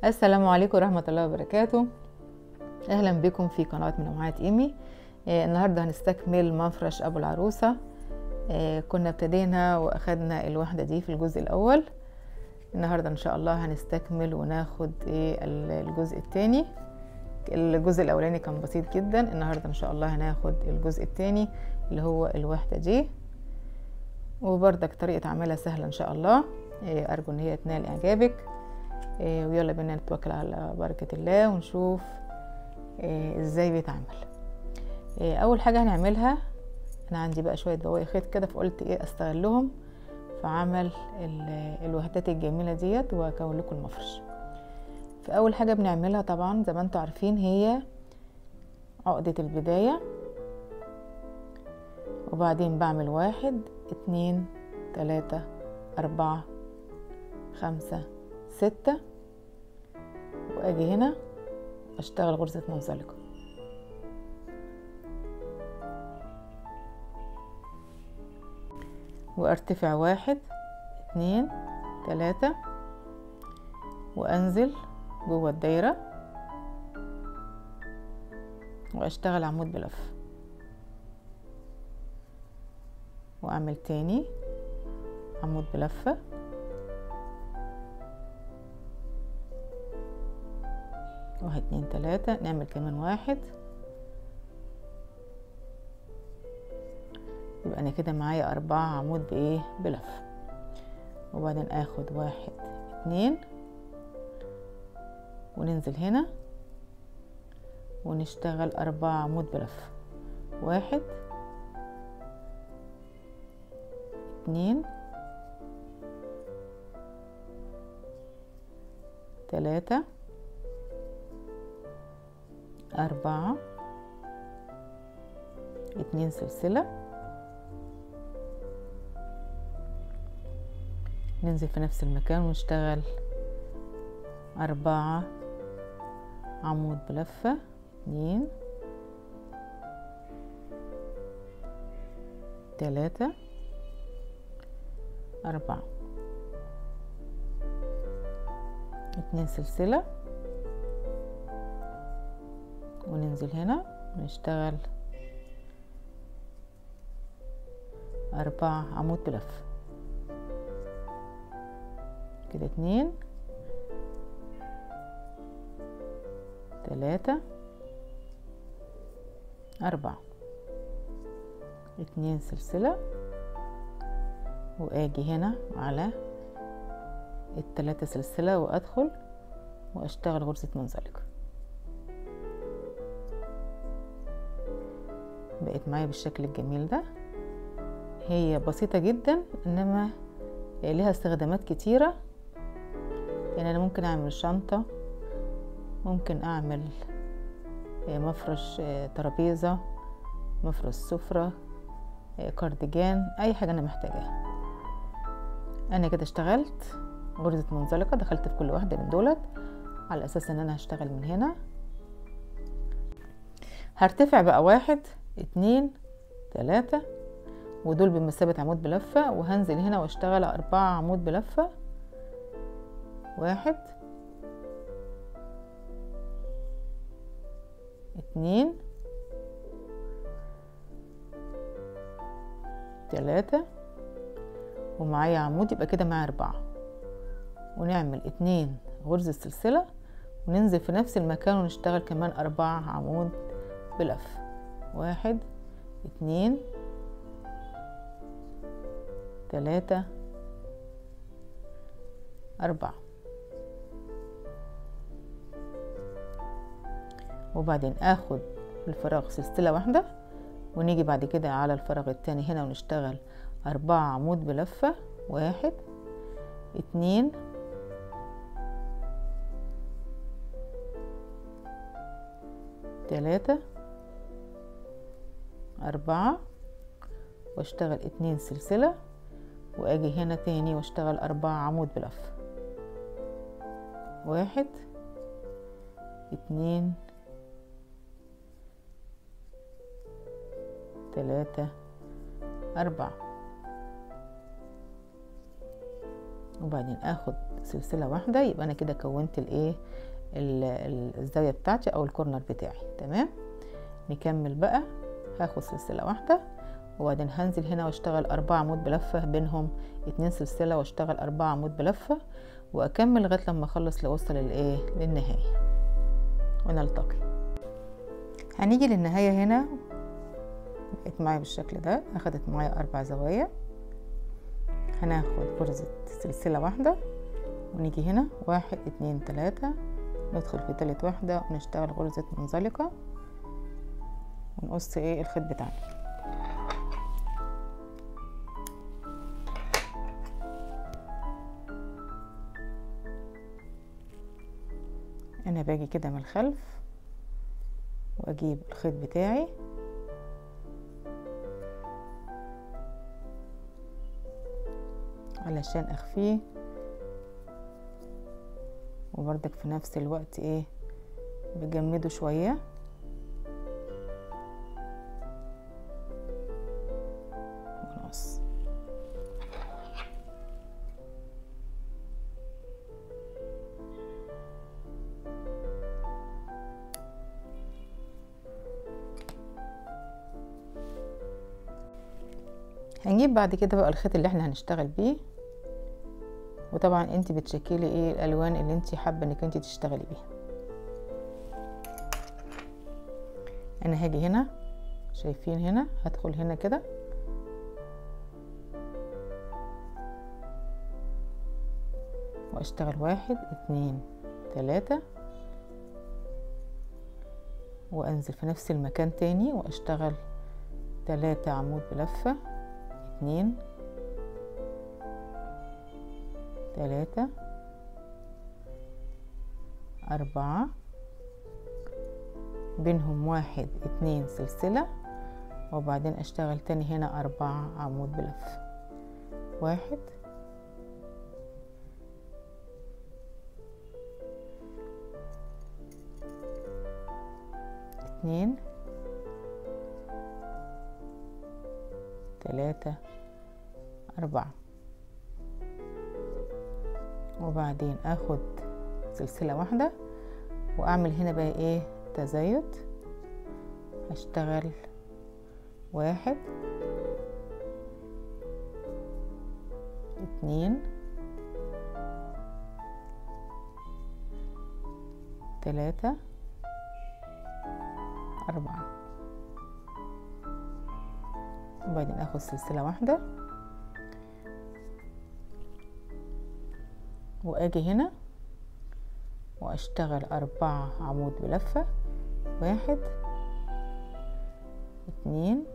السلام عليكم ورحمة الله وبركاته أهلا بكم في قناة منوعات إيمي آه النهاردة هنستكمل مفرش أبو العروسة آه كنا ابتدينا وأخدنا الوحدة دي في الجزء الأول النهاردة إن شاء الله هنستكمل وناخد إيه الجزء التاني الجزء الأولاني كان بسيط جدا النهاردة إن شاء الله هناخد الجزء التاني اللي هو الوحدة دي وبرضك طريقة عملها سهلة إن شاء الله آه أرجو إن هي تنال إعجابك إيه ويلا بينا نتوكل على بركة الله ونشوف إيه ازاي بيتعمل إيه اول حاجة هنعملها انا عندي بقى شوية بواقي خيط كده فقلت ايه استغلهم في عمل الوحدات الجميلة ديت واكون لكم المفرش فاول حاجة بنعملها طبعا زي ما انتم عارفين هي عقدة البداية وبعدين بعمل واحد اتنين تلاتة اربعة خمسة ستة واجي هنا اشتغل غرزة منزلقة وارتفع واحد اتنين تلاتة وانزل جوه الدايرة واشتغل عمود بلف واعمل تاني عمود بلفه واحد اتنين تلاتة نعمل كمان واحد يبقى انا كده معايا اربعة عمود بايه بلف وبعدين اخد واحد اتنين وننزل هنا ونشتغل اربعة عمود بلف واحد اتنين تلاتة أربعة اتنين سلسلة ننزل في نفس المكان ونشتغل أربعة عمود بلفة اتنين تلاتة أربعة اتنين سلسلة وننزل هنا ونشتغل أربعة عمود بلف كده اتنين تلاتة أربعة اتنين سلسلة وآجي هنا على التلاتة سلسلة وأدخل وأشتغل غرزة منزلقة بقت معايا بالشكل الجميل ده هي بسيطة جدا انما لها استخدامات كتيرة يعني انا ممكن اعمل شنطة ممكن اعمل مفرش ترابيزة مفرش سفرة كارديجان اي حاجة انا محتاجاها انا كده اشتغلت غرزة منزلقة دخلت في كل واحدة من دولت على اساس ان انا هشتغل من هنا هرتفع بقى واحد اتنين تلاتة ودول بمثابة عمود بلفة وهنزل هنا واشتغل أربعة عمود بلفة واحد اتنين تلاتة ومعايا عمود يبقى كده معايا أربعة ونعمل اتنين غرزة سلسلة وننزل في نفس المكان ونشتغل كمان أربعة عمود بلف واحد اتنين تلاتة أربعة وبعدين اخد الفراغ سلسلة واحدة ونيجي بعد كده على الفراغ التاني هنا ونشتغل أربعة عمود بلفة واحد اتنين تلاتة أربعة واشتغل اتنين سلسلة واجي هنا تاني واشتغل أربعة عمود بلف واحد اتنين تلاتة أربعة وبعدين اخد سلسله واحده يبقى انا كده كونت الايه الزاويه بتاعتي او الكورنر بتاعي تمام نكمل بقى هاخد سلسله واحده وبعدين هنزل هنا واشتغل أربعة عمود بلفة بينهم اتنين سلسلة واشتغل أربعة عمود بلفة وأكمل لغاية لما أخلص لأوصل للإيه للنهاية ونلتقي هنيجي للنهاية هنا بقت معايا بالشكل ده أخدت معايا أربع زوايا هناخد غرزة سلسلة واحدة ونيجي هنا واحد اتنين تلاتة ندخل في تالت واحدة ونشتغل غرزة منزلقة ونقص ايه الخيط بتاعنا انا باجي كده من الخلف واجيب الخيط بتاعي علشان اخفيه وبرضك في نفس الوقت ايه بجمده شويه ونقص هنجيب بعد كده بقى الخيط اللي احنا هنشتغل بيه وطبعا انت بتشكلي ايه الالوان اللي انت حابه انك انت تشتغلي بيها انا هاجي هنا شايفين هنا هدخل هنا كده واشتغل واحد اتنين تلاتة وانزل في نفس المكان تاني واشتغل تلاتة عمود بلفة اتنين تلاتة أربعة بينهم واحد اتنين سلسلة وبعدين أشتغل تاني هنا أربعة عمود بلف واحد اتنين تلاتة أربعة وبعدين اخد سلسلة واحدة واعمل هنا بقى ايه تزايد هشتغل واحد اتنين تلاتة أربعة وبعدين اخد سلسلة واحدة واجي هنا واشتغل أربعة عمود بلفة واحد اتنين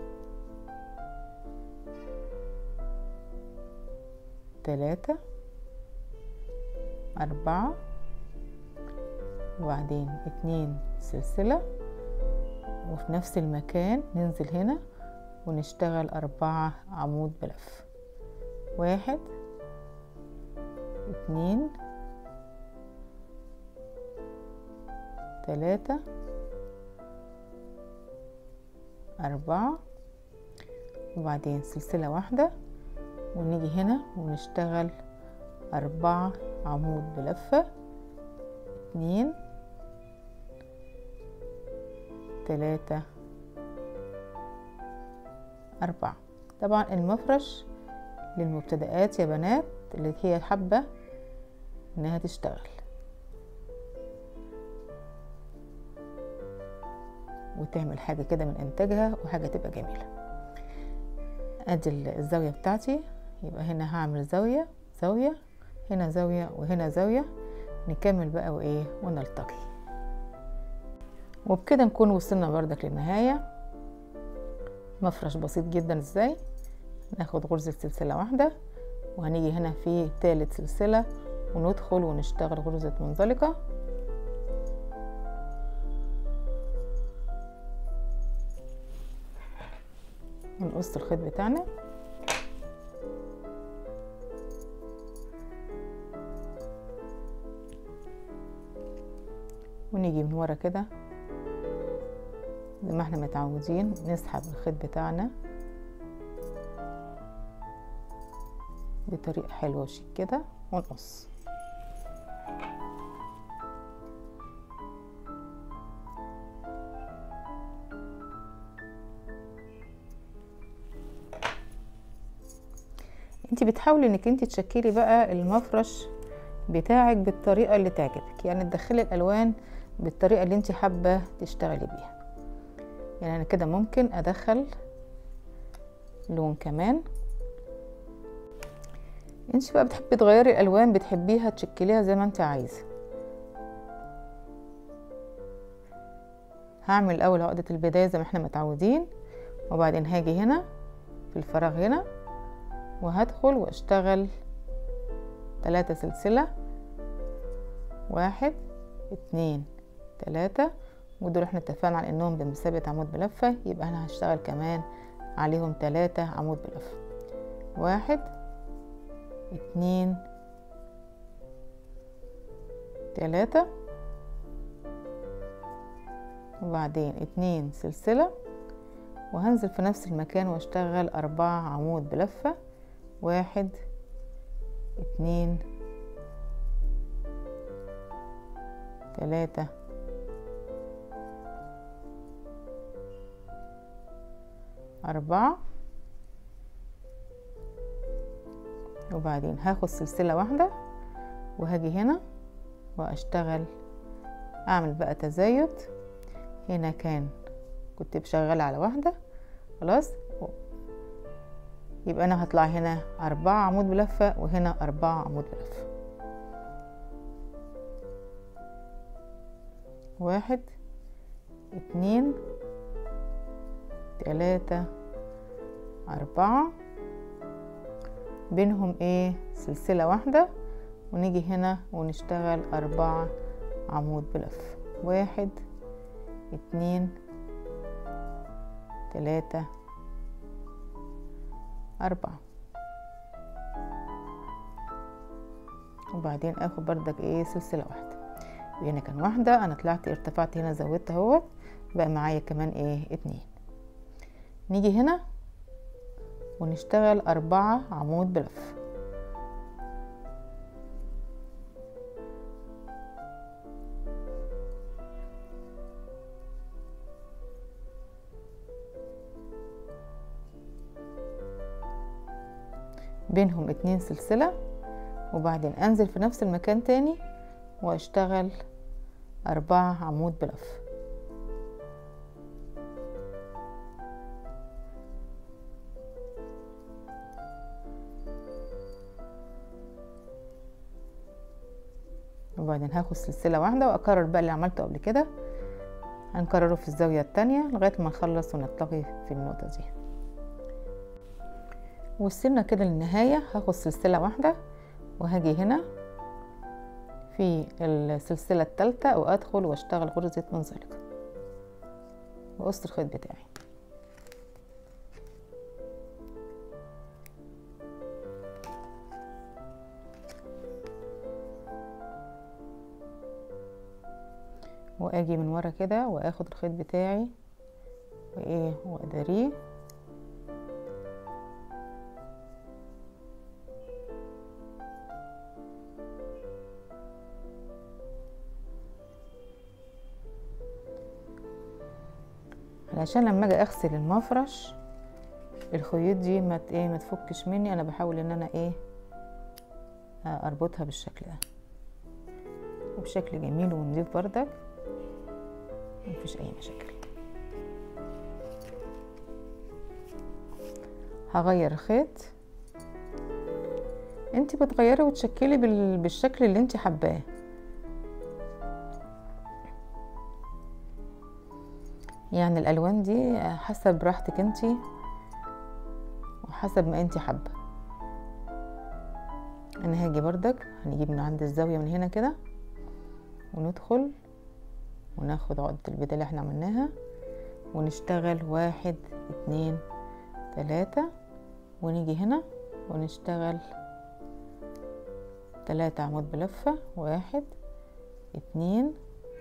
تلاتة أربعة وبعدين اتنين سلسلة وفي نفس المكان ننزل هنا ونشتغل أربعة عمود بلف واحد اتنين تلاتة أربعة وبعدين سلسلة واحدة ونيجي هنا ونشتغل أربعة عمود بلفة اتنين تلاتة أربعة طبعا المفرش للمبتدئات يا بنات اللي هي حابة انها تشتغل وتعمل حاجة كده من انتاجها وحاجة تبقى جميلة ادي الزاوية بتاعتي يبقى هنا هعمل زاوية زاوية هنا زاوية وهنا زاوية نكمل بقى وايه ونلتقي وبكده نكون وصلنا بردك للنهاية مفرش بسيط جدا ازاي ناخد غرزة سلسلة واحدة وهنيجي هنا في تالت سلسلة وندخل ونشتغل غرزة منزلقة ونقص الخيط بتاعنا ونيجي من ورا كده زي ما احنا متعودين نسحب الخيط بتاعنا بطريقة حلوة وشيك كده ونقص انت بتحاولي انك انت تشكلي بقى المفرش بتاعك بالطريقة اللي تعجبك يعني تدخلي الالوان بالطريقة اللي انت حابة تشتغلي بيها يعني انا كده ممكن ادخل لون كمان انت بقى بتحبي تغيري الالوان بتحبيها تشكليها زي ما انت عايزه هعمل الاول عقدة البداية زي ما احنا متعودين وبعدين هاجي هنا في الفراغ هنا وهدخل واشتغل ثلاثة سلسلة واحد اتنين تلاتة ودول احنا اتفقنا على انهم بمثابة عمود بلفة يبقى انا هشتغل كمان عليهم تلاتة عمود بلفة واحد اتنين تلاتة وبعدين اتنين سلسلة وهنزل في نفس المكان واشتغل أربعة عمود بلفة واحد اتنين تلاتة أربعة وبعدين هاخد سلسلة واحدة وهاجي هنا واشتغل اعمل بقى تزايد هنا كان كنت بشغل على واحدة خلاص يبقى انا هطلع هنا اربعة عمود بلفة وهنا اربعة عمود بلفة واحد اتنين تلاتة اربعة بينهم ايه سلسلة واحدة ونيجي هنا ونشتغل أربعة عمود بلف واحد اتنين تلاتة أربعة وبعدين اخد بردك ايه سلسلة واحدة وهنا كان واحدة انا طلعت ارتفعت هنا زودت اهوت بقى معايا كمان ايه اتنين نيجي هنا ونشتغل أربعة عمود بلف بينهم اتنين سلسلة وبعدين انزل في نفس المكان تاني واشتغل أربعة عمود بلف وبعدين هاخد سلسلة واحدة واكرر بقى اللي عملته قبل كده هنكرره في الزاوية التانية لغاية ما نخلص ونلتقي في النقطة دي وصلنا كده للنهاية هاخد سلسلة واحدة وهاجي هنا في السلسلة التالتة وادخل واشتغل غرزة منزلقة وقص الخيط بتاعي واجي من ورا كده واخد الخيط بتاعي وايه واداريه علشان لما اجي اغسل المفرش الخيوط دي ما ايه ما تفكش مني انا بحاول ان انا ايه اربطها بالشكل ده وبشكل جميل ونضيف بردك مفيش اي مشاكل هغير الخيط انت بتغيري وتشكلي بالشكل اللي انت حباه يعني الالوان دي حسب راحتك انت وحسب ما انت حابه انا هاجي بردك هنجيب من عند الزاويه من هنا كده وندخل وناخد عقدة البداية اللي احنا عملناها ونشتغل واحد اتنين تلاتة ونيجي هنا ونشتغل تلاتة عمود بلفة واحد اتنين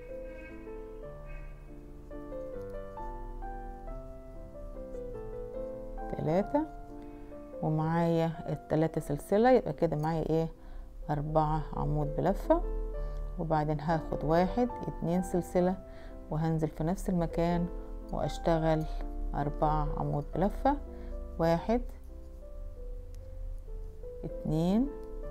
تلاتة ومعايا التلاتة سلسلة يبقى كده معايا ايه أربعة عمود بلفة وبعدين هاخد واحد اتنين سلسلة وهنزل في نفس المكان واشتغل أربعة عمود بلفة واحد اتنين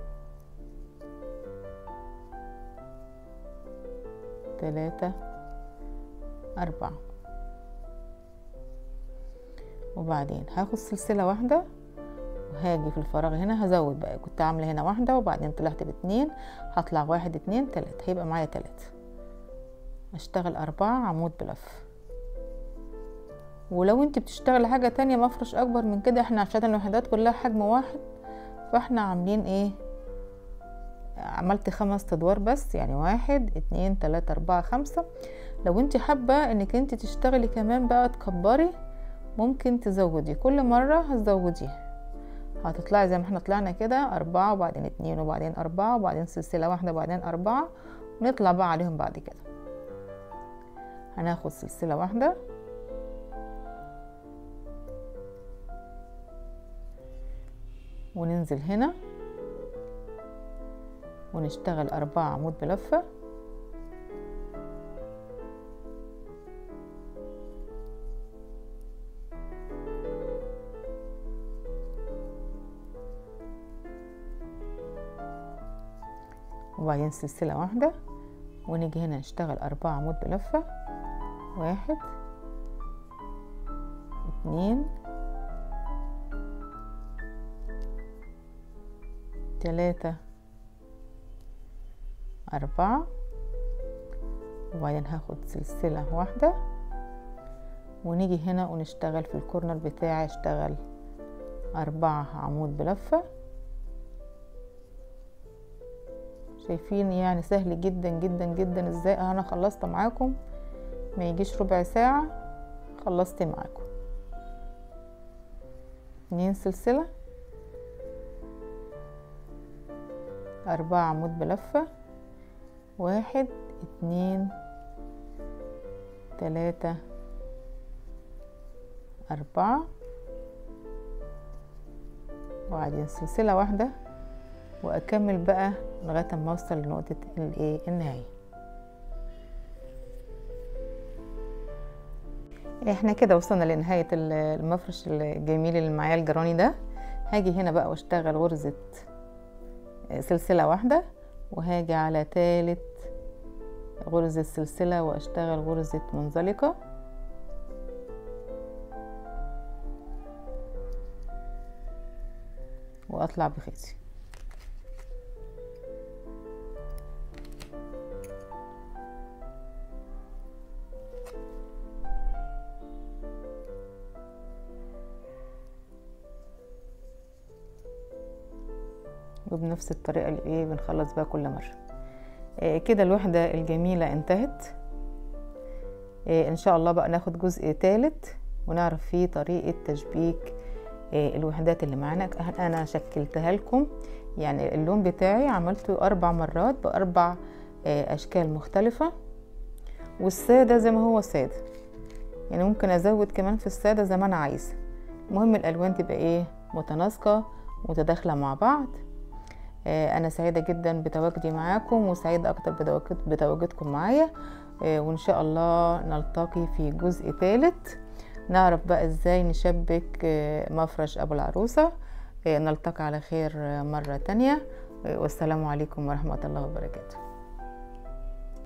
تلاتة أربعة وبعدين هاخد سلسلة واحدة وهاجي في الفراغ هنا هزود بقى كنت عاملة هنا واحدة وبعدين طلعت باتنين هطلع واحد اتنين تلاتة هيبقى معايا تلاتة اشتغل أربعة عمود بلف ولو انت بتشتغل حاجة تانية مفرش اكبر من كده احنا عشان الوحدات كلها حجم واحد فاحنا عاملين ايه عملت خمس ادوار بس يعني واحد اتنين تلاتة اربعة خمسة لو انت حابة انك انت تشتغلي كمان بقى تكبري ممكن تزودي كل مرة هتزوديها هتطلعي زي ما احنا طلعنا كده أربعة وبعدين اتنين وبعدين أربعة وبعدين سلسلة واحدة وبعدين أربعة ونطلع بقى عليهم بعد كده هناخد سلسلة واحدة وننزل هنا ونشتغل أربعة عمود بلفة وبعدين سلسلة واحدة ونيجي هنا نشتغل أربعة عمود بلفة واحد اتنين تلاتة أربعة وبعدين هاخد سلسلة واحدة ونيجي هنا ونشتغل في الكورنر بتاعي اشتغل أربعة عمود بلفة شايفين يعني سهل جدا جدا جدا ازاي انا خلصت معاكم ما يجيش ربع ساعة خلصت معاكم اتنين سلسلة أربعة عمود بلفة واحد اتنين تلاتة أربعة وبعدين سلسلة واحدة وأكمل بقى لغاية ما أوصل لنقطة الإيه النهاية احنا كده وصلنا لنهاية المفرش الجميل اللي معايا الجراني ده هاجي هنا بقى واشتغل غرزة سلسلة واحدة وهاجي على تالت غرزة سلسلة واشتغل غرزة منزلقة واطلع بخيطي وبنفس الطريقة اللي ايه بنخلص بيها كل مرة إيه كده الوحدة الجميلة انتهت إيه ان شاء الله بقى ناخد جزء تالت ونعرف فيه طريقة تشبيك إيه الوحدات اللي معانا انا شكلتها لكم يعني اللون بتاعي عملته اربع مرات باربع إيه اشكال مختلفة والسادة زي ما هو سادة يعني ممكن ازود كمان في السادة زي ما انا عايزة المهم الالوان تبقى ايه متناسقة متداخلة مع بعض انا سعيده جدا بتواجدي معاكم وسعيده اكتر بتواجدكم معايا وان شاء الله نلتقي في جزء ثالث نعرف بقى ازاي نشبك مفرش ابو العروسه نلتقي على خير مره تانية والسلام عليكم ورحمه الله وبركاته